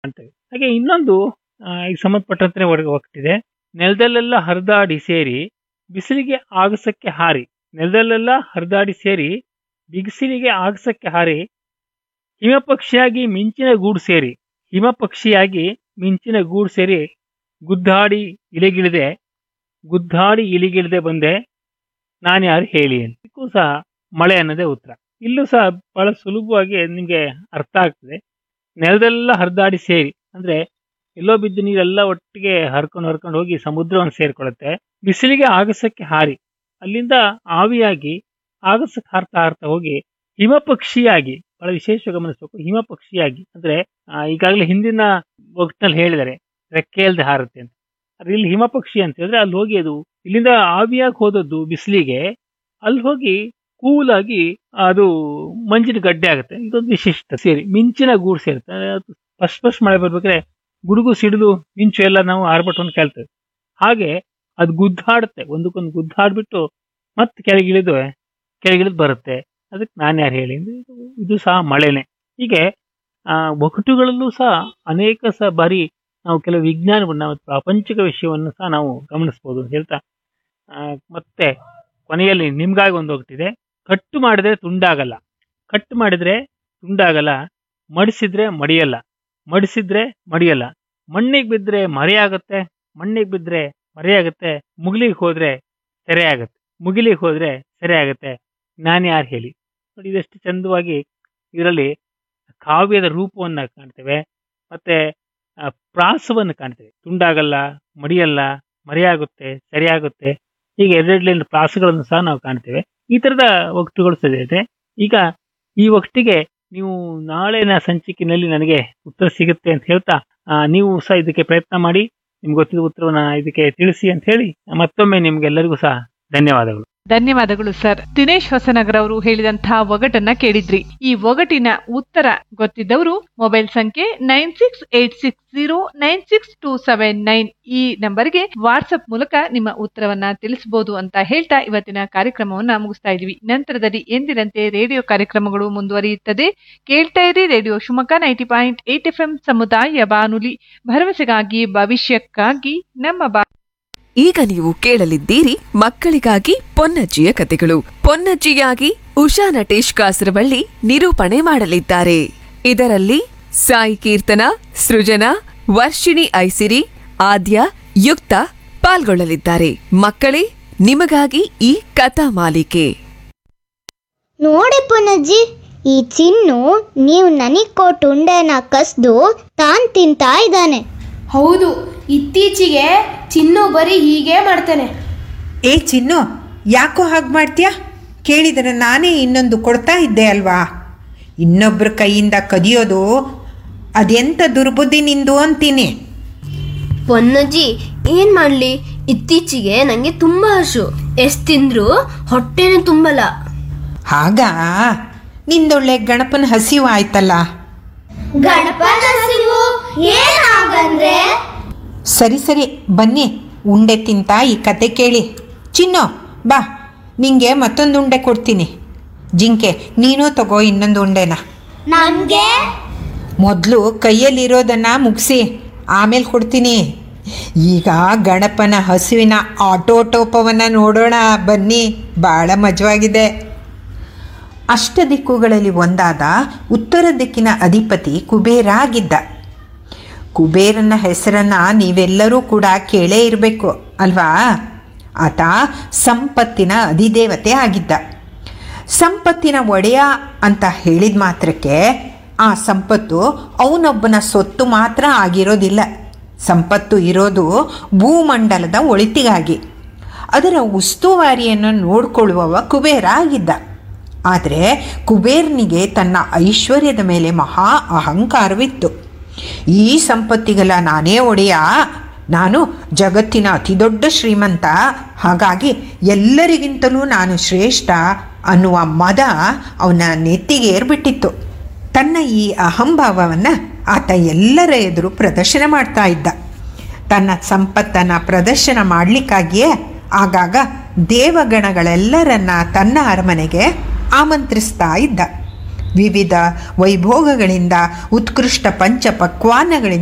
ಕಾಣ್ತೇವೆ ಹಾಗೆ ಇನ್ನೊಂದು ಆ, ಈಗ ಸಂಬಂಧಪಟ್ಟಂತೆ ಒಳಗೆ ಹೋಗ್ತಿದೆ ನೆಲದಲ್ಲೆಲ್ಲ ಹರಿದಾಡಿ ಸೇರಿ ಬಿಸಿಲಿಗೆ ಆಗಸಕ್ಕೆ ಹಾರಿ ನೆಲದಲ್ಲೆಲ್ಲ ಹರಿದಾಡಿ ಸೇರಿ ಬಿಸಿಲಿಗೆ ಆಗಸಕ್ಕೆ ಹಾರಿ ಹಿಮಪಕ್ಷಿಯಾಗಿ ಮಿಂಚಿನ ಗೂಡು ಸೇರಿ ಹಿಮಪಕ್ಷಿಯಾಗಿ ಮಿಂಚಿನ ಗೂಡು ಸೇರಿ ಗುದ್ದಾಡಿ ಇಲೆಗಿಳಿದೆ ಗುದ್ದಾಡಿ ಇಲಿಗಿಳಿದೆ ಬಂದೆ ನಾನು ಯಾರು ಹೇಳಿ ಅಂತ ಇದಕ್ಕೂ ಸಹ ಮಳೆ ಅನ್ನೋದೇ ಉತ್ತರ ಇಲ್ಲೂ ಸಹ ಬಹಳ ಸುಲಭವಾಗಿ ನಿಮಗೆ ಅರ್ಥ ಆಗ್ತದೆ ನೆಲದೆಲ್ಲ ಹರಿದಾಡಿ ಸೇರಿ ಅಂದ್ರೆ ಎಲ್ಲೋ ಬಿದ್ದು ನೀರೆಲ್ಲ ಒಟ್ಟಿಗೆ ಹರ್ಕೊಂಡು ಹರ್ಕೊಂಡು ಹೋಗಿ ಸಮುದ್ರವನ್ನು ಸೇರ್ಕೊಳ್ಳುತ್ತೆ ಬಿಸಿಲಿಗೆ ಆಗಸಕ್ಕೆ ಹಾರಿ ಅಲ್ಲಿಂದ ಆವಿಯಾಗಿ ಆಗಸಕ್ಕೆ ಹಾರ್ತಾ ಹಾರ್ತಾ ಹೋಗಿ ಹಿಮಪಕ್ಷಿಯಾಗಿ ಬಹಳ ವಿಶೇಷ ಗಮನಿಸಬೇಕು ಹಿಮಪಕ್ಷಿಯಾಗಿ ಅಂದ್ರೆ ಆ, ಈಗಾಗಲೇ ಹಿಂದಿನ ಒಟ್ಟಿನಲ್ಲಿ ಹೇಳಿದ್ದಾರೆ ರೆಕ್ಕೆ ಇಲ್ದೆ ಹಾರುತ್ತೆ ಅಂತ ಆದ್ರೆ ಇಲ್ಲಿ ಹಿಮಪಕ್ಷಿ ಅಂತ ಹೇಳಿದ್ರೆ ಅಲ್ಲಿ ಹೋಗಿ ಅದು ಇಲ್ಲಿಂದ ಆವಿಯಾಗಿ ಹೋದದ್ದು ಬಿಸಿಲಿಗೆ ಅಲ್ಲಿ ಹೋಗಿ ಕೂಲ್ ಆಗಿ ಅದು ಮಂಜಿನ ಗಡ್ಡೆ ಆಗುತ್ತೆ ಇದೊಂದು ವಿಶಿಷ್ಟ ಸೇರಿ ಮಿಂಚಿನ ಗೂಡು ಸೇರುತ್ತೆ ಫಸ್ಟ್ ಫಸ್ಟ್ ಮಳೆ ಬರ್ಬೇಕಾದ್ರೆ ಗುಡುಗು ಸಿಡಿದು ಮಿಂಚು ಎಲ್ಲ ನಾವು ಆರ್ಭಟವನ್ನು ಕೇಳ್ತೇವೆ ಹಾಗೆ ಅದು ಗುದ್ದಾಡುತ್ತೆ ಒಂದಕ್ಕೊಂದು ಗುದ್ದಾಡ್ಬಿಟ್ಟು ಮತ್ತೆ ಕೆಳಗಿಳಿದು ಕೆಳಗಿಳಿದು ಬರುತ್ತೆ ಅದಕ್ಕೆ ನಾನು ಯಾರು ಹೇಳಿ ಅಂದ್ರೆ ಇದು ಇದು ಸಹ ಮಳೆನೆ ಹೀಗೆ ಆ ಒಗಟುಗಳಲ್ಲೂ ಸಹ ಅನೇಕ ಸಹ ಬಾರಿ ನಾವು ಕೆಲವು ವಿಜ್ಞಾನವನ್ನು ಮತ್ತು ಪ್ರಾಪಂಚಿಕ ವಿಷಯವನ್ನು ಸಹ ನಾವು ಗಮನಿಸ್ಬೋದು ಅಂತ ಹೇಳ್ತಾ ಆ, ಮತ್ತೆ ಕೊನೆಯಲ್ಲಿ ನಿಮ್ಗಾಗಿ ಒಂದು ಹೋಗ್ತಿದೆ ಕಟ್ಟು ಮಾಡಿದ್ರೆ ತುಂಡಾಗಲ್ಲ ಕಟ್ಟು ಮಾಡಿದ್ರೆ ತುಂಡಾಗಲ್ಲ ಮಡಿಸಿದ್ರೆ ಮಡಿಯಲ್ಲ ಮಡಿಸಿದ್ರೆ ಮಡಿಯಲ್ಲ ಮಣ್ಣಿಗೆ ಬಿದ್ದರೆ ಮರೆಯಾಗುತ್ತೆ ಮಣ್ಣಿಗೆ ಬಿದ್ದರೆ ಮರೆಯಾಗುತ್ತೆ ಮುಗಿಲಿಗೆ ಹೋದ್ರೆ ಸೆರೆ ಆಗುತ್ತೆ ಮುಗಿಲಿಗೆ ಹೋದ್ರೆ ಸೆರೆ ಆಗುತ್ತೆ ನಾನು ಯಾರು ಹೇಳಿ ನೋಡಿ ಇದೆಷ್ಟು ಚಂದವಾಗಿ ಇದರಲ್ಲಿ ಕಾವ್ಯದ ರೂಪವನ್ನ ಕಾಣ್ತೇವೆ ಮತ್ತೆ ಆ, ಪ್ರಾಸವನ್ನು ಕಾಣ್ತೇವೆ ತುಂಡಾಗಲ್ಲ ಮಡಿಯಲ್ಲ ಮರೆಯಾಗುತ್ತೆ ಸರಿಯಾಗುತ್ತೆ ಹೀಗೆ ಎರಡೆರಡು ಪ್ರಾಸಗಳನ್ನು ಸಹ ನಾವು ಕಾಣ್ತೇವೆ ಈ ತರದ ಒಗಟುಗಳು ಸಹ ಇದೆ ಈಗ ಈ ಒಗಟಿಗೆ ನೀವು ನಾಳಿನ ಸಂಚಿಕೆಯಲ್ಲಿ ನನಗೆ ಉತ್ತರ ಸಿಗುತ್ತೆ ಅಂತ ಹೇಳ್ತಾ ಆ, ನೀವು ಸಹ ಇದಕ್ಕೆ ಪ್ರಯತ್ನ ಮಾಡಿ ನಿಮ್ಗೆ ಗೊತ್ತಿದ್ದ ಉತ್ತರವನ್ನ ಇದಕ್ಕೆ ತಿಳಿಸಿ ಅಂತ ಹೇಳಿ ಮತ್ತೊಮ್ಮೆ ನಿಮ್ಗೆಲ್ಲರಿಗೂ ಸಹ ಧನ್ಯವಾದಗಳು ಧನ್ಯವಾದಗಳು ಸರ್ ದಿನೇಶ್ ಹೊಸನಗರ್ ಅವರು ಹೇಳಿದಂತಹ ಒಗಟನ್ನ ಕೇಳಿದ್ರಿ ಈ ಒಗಟಿನ ಉತ್ತರ ಗೊತ್ತಿದ್ದವರು ಮೊಬೈಲ್ ಸಂಖ್ಯೆ nine six eight six zero nine six two seven nine ಈ ನಂಬರ್ಗೆ ವಾಟ್ಸ್ಆಪ್ ಮೂಲಕ ನಿಮ್ಮ ಉತ್ತರವನ್ನ ತಿಳಿಸಬಹುದು ಅಂತ ಹೇಳ್ತಾ ಇವತ್ತಿನ ಕಾರ್ಯಕ್ರಮವನ್ನ ಮುಗಿಸ್ತಾ ಇದೀವಿ ನಂತರದಲ್ಲಿ ಎಂದಿನಂತೆ ರೇಡಿಯೋ ಕಾರ್ಯಕ್ರಮಗಳು ಮುಂದುವರಿಯುತ್ತದೆ ಕೇಳ್ತಾ ಇರಿ radio Shivamogga ninety point eight F M ಸಮುದಾಯ ಬಾನುಲಿ ಭರವಸೆಗಾಗಿ ಭವಿಷ್ಯಕ್ಕಾಗಿ ನಮ್ಮ ಬಾ ಈಗ ನೀವು ಕೇಳಲಿದ್ದೀರಿ ಮಕ್ಕಳಿಗಾಗಿ ಪೊನ್ನಜ್ಜಿಯ ಕತೆಗಳು ಪೊನ್ನಜ್ಜಿಯಾಗಿ ಉಷಾ ನಟೇಶ್ ಕಾಸರವಳ್ಳಿ ನಿರೂಪಣೆ ಮಾಡಲಿದ್ದಾರೆ ಇದರಲ್ಲಿ ಸಾಯಿ ಕೀರ್ತನ ಸೃಜನಾ ವರ್ಷಿಣಿ ಐಸಿರಿ ಆದ್ಯ ಯುಕ್ತ ಪಾಲ್ಗೊಳ್ಳಲಿದ್ದಾರೆ ಮಕ್ಕಳೇ ನಿಮಗಾಗಿ ಈ ಕಥಾ ಮಾಲಿಕೆ ನೋಡಿ ಪುನಜ್ಜಿ ಈ ಚಿನ್ನು ನೀವು ನನಗ್ ಕೊಟ್ಟು ಉಂಡೆನ ಕಸ್ದು ತಾನ್ ತಿಂತಾ ಇದ್ದಾನೆ ಹೌದು ಇತ್ತೀಚೆಗೆ ಚಿನ್ನು ಬರೀ ಹೀಗೆ ಮಾಡ್ತಾನೆ ಏ ಚಿನ್ನು ಯಾಕೋ ಹಾಗೆ ಮಾಡ್ತೀಯ ಕೇಳಿದರೆ ನಾನೇ ಇನ್ನೊಂದು ಕೊಡ್ತಾ ಇದ್ದೆ ಅಲ್ವಾ ಇನ್ನೊಬ್ಬರ ಕೈಯಿಂದ ಕದಿಯೋದು ಅದೆಂಥ ದುರ್ಬುದ್ಧಿ ನಿಂದು ಅಂತೀನಿ ಪೊನ್ನಜ್ಜಿ ಏನ್ ಮಾಡ್ಲಿ ಇತ್ತೀಚೆಗೆ ನಂಗೆ ತುಂಬಾ ಹಸು ಎಷ್ಟ್ ತಿಂದ್ರು ಹೊಟ್ಟೆನೆ ತುಂಬಲ್ಲ ಹಾಗಾ ನಿಂದೊಳ್ಳೆ ಗಣಪನ ಹಸಿವು ಆಯ್ತಲ್ಲ ಗಣಪನ ಹಸಿವು ಏನಾಗಂದ್ರೆ ಸರಿ ಸರಿ ಬನ್ನಿ ಉಂಡೆ ತಿಂತ ಈ ಕತೆ ಕೇಳಿ ಚಿನ್ನು ಬಾ ನಿಂಗೆ ಮತ್ತೊಂದು ಉಂಡೆ ಕೊಡ್ತೀನಿ ಜಿಂಕೆ ನೀನು ತಗೋ ಇನ್ನೊಂದು ಉಂಡೆನ ನನ್ಗೆ ಮೊದಲು ಕೈಯಲ್ಲಿರೋದನ್ನ ಮುಗಿಸಿ ಆಮೇಲೆ ಕೊಡ್ತೀನಿ ಈಗ ಗಣಪನ ಹಸುವಿನ ಆಟೋಟೋಪವನ್ನು ನೋಡೋಣ ಬನ್ನಿ ಭಾಳ ಮಜವಾಗಿದೆ ಅಷ್ಟ ದಿಕ್ಕುಗಳಲ್ಲಿ ಒಂದಾದ ಉತ್ತರ ದಿಕ್ಕಿನ ಅಧಿಪತಿ ಕುಬೇರ ಆಗಿದ್ದ ಕುಬೇರನ ಹೆಸರನ್ನ ನೀವೆಲ್ಲರೂ ಕೂಡ ಕೇಳೇ ಇರಬೇಕು ಅಲ್ವಾ ಆತ ಸಂಪತ್ತಿನ ಅಧಿದೇವತೆ ಆಗಿದ್ದ ಸಂಪತ್ತಿನ ಒಡೆಯ ಅಂತ ಹೇಳಿದ ಮಾತ್ರಕ್ಕೆ ಆ ಸಂಪತ್ತು ಅವನೊಬ್ಬನ ಸೊತ್ತು ಮಾತ್ರ ಆಗಿರೋದಿಲ್ಲ ಸಂಪತ್ತು ಇರೋದು ಭೂಮಂಡಲದ ಒಳಿತಿಗಾಗಿ ಅದರ ಉಸ್ತುವಾರಿಯನ್ನು ನೋಡಿಕೊಳ್ಳುವವ ಕುಬೇರ ಆಗಿದ್ದ ಆದರೆ ಕುಬೇರ್ನಿಗೆ ತನ್ನ ಐಶ್ವರ್ಯದ ಮೇಲೆ ಮಹಾ ಅಹಂಕಾರವಿತ್ತು ಈ ಸಂಪತ್ತಿಗೆಲ್ಲ ನಾನೇ ಒಡೆಯ ನಾನು ಜಗತ್ತಿನ ಅತಿದೊಡ್ಡ ಶ್ರೀಮಂತ ಹಾಗಾಗಿ ಎಲ್ಲರಿಗಿಂತಲೂ ನಾನು ಶ್ರೇಷ್ಠ ಅನ್ನುವ ಮದ ಅವನ ನೆತ್ತಿಗೆ ಏರ್ಬಿಟ್ಟಿತ್ತು ತನ್ನ ಈ ಅಹಂಭಾವವನ್ನು ಆತ ಎಲ್ಲರ ಎದುರು ಪ್ರದರ್ಶನ ಮಾಡ್ತಾ ಇದ್ದ ತನ್ನ ಸಂಪತ್ತನ್ನು ಪ್ರದರ್ಶನ ಮಾಡಲಿಕ್ಕಾಗಿಯೇ ಆಗಾಗ ದೇವಗಣಗಳೆಲ್ಲರನ್ನ ತನ್ನ ಅರಮನೆಗೆ ಆಮಂತ್ರಿಸ್ತಾ ಇದ್ದ ವಿವಿಧ ವೈಭೋಗಗಳಿಂದ ಉತ್ಕೃಷ್ಟ ಪಂಚ ಪಕ್ವಾನಗಳಿಂದ